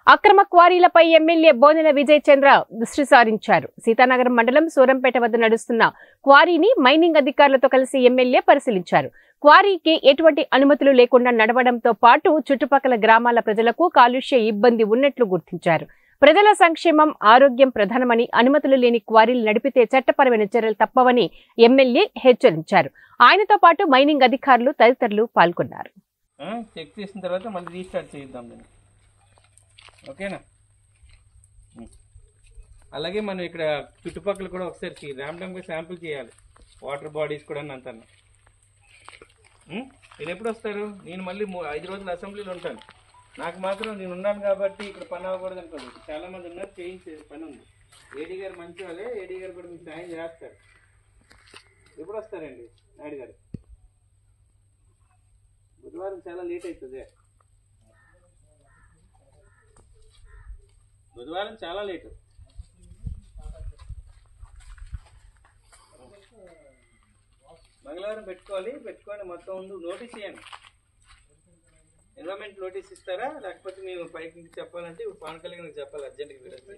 అక్రమ క్వారీలపై ఎమ్మెల్యే బోనెల విజయ్ చంద్ర దృష్టి సారించారు సీతానగరం మండలం సూరంపేట వద్ద నడుస్తున్న క్వారీని మైనింగ్ అధికారులతో కలిసి ఎమ్మెల్యే పరిశీలించారు క్వారీకి ఎటువంటి అనుమతులు లేకుండా నడవడంతో పాటు చుట్టుపక్కల గ్రామాల ప్రజలకు కాలుష్య ఇబ్బంది ఉన్నట్లు గుర్తించారు ప్రజల సంక్షేమం ఆరోగ్యం ప్రధానమని అనుమతులు లేని క్వారీలు నడిపితే చట్టపరమైన చర్యలు తప్పవని ఎమ్మెల్యే హెచ్చరించారు ఆయనతో పాటు మైనింగ్ అధికారులు తదితరులు పాల్గొన్నారు ఆ, చెక్ చేసిన తర్వాత మళ్ళీ రీస్టార్ట్ చేద్దాం నేను ఓకేనా ఉం. అలాగే మనం ఇక్కడ చుట్టుపక్కల కూడా ఒకసారి ర్యాండమ్గా శాంపుల్ చేయాలి వాటర్ బాడీస్ కూడా అని అంటాను ఉం? మీరు ఎప్పుడు వస్తారు నేను మళ్ళీ మూ- ఐదు రోజులు అసెంబ్లీలో ఉంటాను నాకు మాత్రం నేను ఉన్నాను కాబట్టి ఇక్కడ పని అవ్వకూడదు అనుకోలేదు చాలా మంది ఉన్నారు చేయించే పని ఉంది ఏడీ గారు మంచి వాళ్ళే ఏడీ గారు కూడా మీకు సాయం చేస్తారు ఎప్పుడు వస్తారండి నాయుడు గారు బుధవారం చాలా లేట్ అవుతుంది బుధవారం చాలా లేటు మంగళవారం పెట్టుకోవాలి పెట్టుకొని మొత్తం ముందు నోటీస్ ఇవ్వండి ఎన్విరాన్మెంట్ నోటీస్ ఇస్తారా లేకపోతే మేము పైకి ఇంటికి చెప్పాలంటే ఇప్పుడు పవన్ కళ్యాణ్ చెప్పాలి అర్జెంట్గా వీళ్ళకి.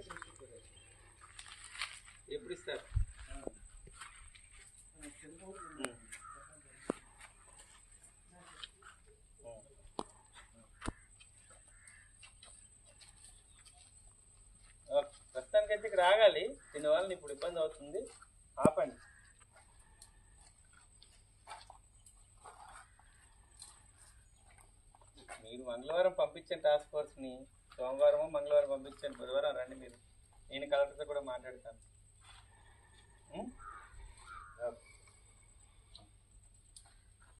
ఎప్పుడు ఇస్తారు ఉం. ఓకే. ప్రస్తుతానికైతే ఇక్కడ ఆగాలి దీనివల్ల ఇప్పుడు ఇబ్బంది అవుతుంది ఆపండి మీరు మంగళవారం పంపించిన టాస్క్ ఫోర్స్ని సోమవారం మంగళవారం పంపించండి బుధవారం రండి మీరు నేను కలెక్టర్తో కూడా మాట్లాడతాను ఉం?